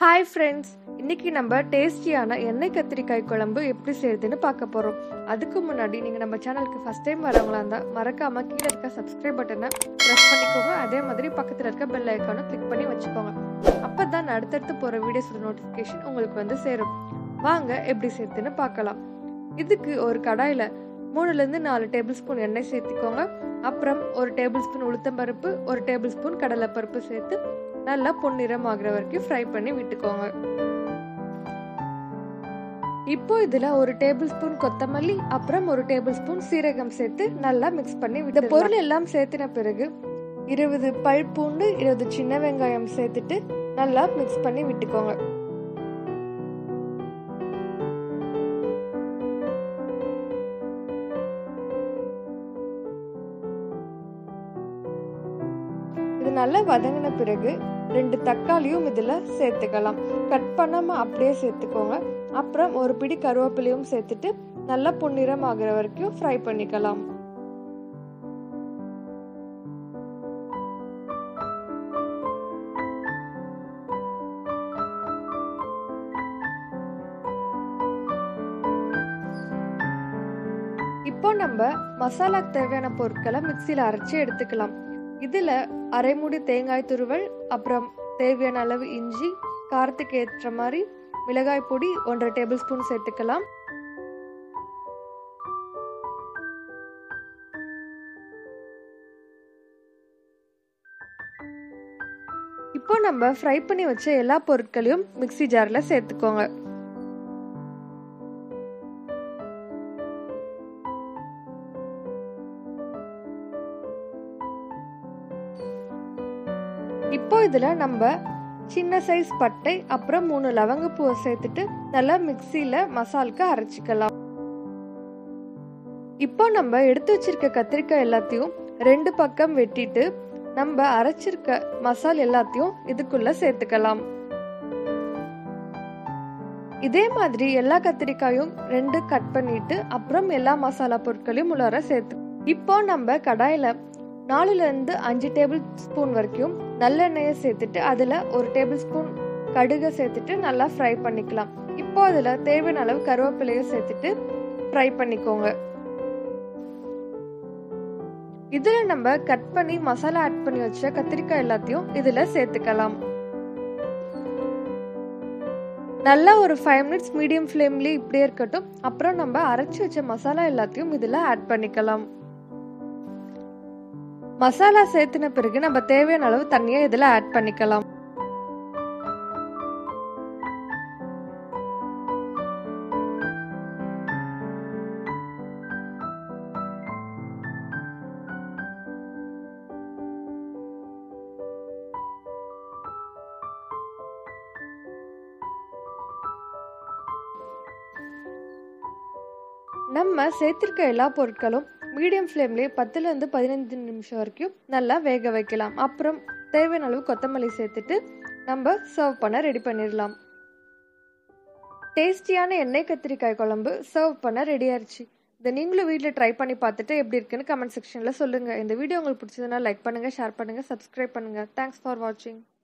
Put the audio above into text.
hi friends இன்னைக்கு நம்ம டேஸ்டியான எண்ணெய் கத்திரிக்காய் குழம்பு எப்படி செய்யறதுன்னு பார்க்க போறோம் அதுக்கு முன்னாடி நீங்க நம்ம சேனலுக்கு ஃபர்ஸ்ட் டைம் வரவங்களா இருந்தா மறக்காம கீழே இருக்க சப்ஸ்கிரைப் பட்டனை ப்ரெஸ் பண்ணிக்கோங்க அதே மாதிரி பக்கத்துல இருக்க பெல் ஐக்கானும் கிளிக் பண்ணி வச்சுக்கோங்க அப்பதான் அடுத்தடுத்து போற வீடியோஸோட நோட்டிஃபிகேஷன் உங்களுக்கு வந்து சேரும் வாங்க எப்படி சேர்த்துன்னு பார்க்கலாம் இதுக்கு ஒரு கடாயில மூணுல இருந்து நாலு டேபிள் ஸ்பூன் எண்ணெய் சேர்த்துக்கோங்க அப்புறம் ஒரு டேபிள் ஸ்பூன் உளுத்தம்பருப்பு ஒரு டேபிள் ஸ்பூன் கடலைப்பருப்பு சேர்த்து நல்லா பொன்னிறம் ஆகுற வரைக்கும் ஃப்ரை பண்ணி விட்டுக்கோங்க இப்போ இதுல ஒரு டேபிள் ஸ்பூன் கொத்தமல்லி அப்புறம் ஒரு டேபிள் ஸ்பூன் சீரகம் சேர்த்து நல்லா மிக்ஸ் பண்ணி விட்டு பொருள் எல்லாம் சேர்த்தின பிறகு இருபது பல் பூண்டு இருபது சின்ன வெங்காயம் சேர்த்துட்டு நல்லா மிக்ஸ் பண்ணி விட்டுக்கோங்க இது நல்லா வதங்கின பிறகு ரெண்டு தக்காளியும் இதில் சேர்த்துக்கலாம் கட் பண்ணாமல் அப்படியே சேர்த்துக்கோங்க அப்புறம் ஒரு பிடி கருவேப்பிலையும் சேர்த்துட்டு நல்லா பொன்னிறம் ஆகிற வரைக்கும் ஃப்ரை பண்ணிக்கலாம் இப்போ நம்ம மசாலாக்கு தேவையான பொருட்களை மிக்சியில் அரைச்சி எடுத்துக்கலாம் இதில் அரை மூடி தேங்காய் துருவல் அப்புறம் தேவையான அளவு இஞ்சி காரத்துக்கு ஏற்ற மாதிரி மிளகாய் பொடி ஒன்றரை டேபிள் ஸ்பூன் சேர்த்துக்கலாம் இப்போ நம்ம ஃப்ரை பண்ணி வச்ச எல்லா பொருட்களையும் மிக்சி ஜாரில் சேர்த்துக்கோங்க இப்போ இதில் நம்ம சின்ன சைஸ் பட்டை அப்புறம் மூணு லவங்கப்பூவை சேர்த்துட்டு நல்லா மிக்சியில் மசாலுக்கு அரைச்சிக்கலாம் இப்போ நம்ம எடுத்து வச்சிருக்க கத்திரிக்காய் எல்லாத்தையும் ரெண்டு பக்கம் வெட்டிட்டு நம்ம அரைச்சிருக்க மசால் எல்லாத்தையும் இதுக்குள்ள சேர்த்துக்கலாம் இதே மாதிரி எல்லா கத்திரிக்காயும் ரெண்டு கட் பண்ணிட்டு அப்புறம் எல்லா மசாலா பொருட்களையும் உள்ளார சேர்த்து இப்போ நம்ம கடாயில நாலுல இருந்து அஞ்சு டேபிள் ஸ்பூன் வரைக்கும் நல்லெண்ணெயை சேர்த்துட்டு அதில் ஒரு டேபிள் ஸ்பூன் கடுகை சேர்த்துட்டு நல்லா ஃப்ரை பண்ணிக்கலாம் இப்போ அதில் தேவையான அளவு கருவேப்பிலையை சேர்த்துட்டு ஃப்ரை பண்ணிக்கோங்க இதில் நம்ம கட் பண்ணி மசாலா ஆட் பண்ணி வச்ச கத்திரிக்காய் எல்லாத்தையும் இதில் சேர்த்துக்கலாம் நல்லா ஒரு ஃபைவ் மினிட்ஸ் மீடியம் ஃப்ளேம்லேயே இப்படியே இருக்கட்டும் அப்புறம் நம்ம அரைச்சி வச்ச மசாலா எல்லாத்தையும் இதில் ஆட் பண்ணிக்கலாம் மசாலா சேர்த்துன பிறகு நம்ம தேவையான அளவு தண்ணியை இதில் ஆட் பண்ணிக்கலாம் நம்ம சேர்த்திருக்க எல்லா பொருட்களும் மீடியம் ஃப்ளேம்லேயே பத்துலேருந்து பதினைந்து நிமிஷம் வரைக்கும் நல்லா வேக வைக்கலாம் அப்புறம் தேவையான அளவு கொத்தமல்லி சேர்த்துட்டு நம்ம சர்வ் பண்ண ரெடி பண்ணிடலாம் டேஸ்டியான எண்ணெய் கத்திரிக்காய் குழம்பு சர்வ் பண்ண ரெடி ஆயிடுச்சு இதை நீங்களும் வீட்டில் ட்ரை பண்ணி பார்த்துட்டு எப்படி இருக்குன்னு கமெண்ட் செக்ஷனில் சொல்லுங்கள் இந்த வீடியோ உங்களுக்கு பிடிச்சதுன்னா லைக் பண்ணுங்கள் ஷேர் பண்ணுங்கள் சப்ஸ்கிரைப் பண்ணுங்கள் தேங்க்ஸ் ஃபார் வாட்சிங்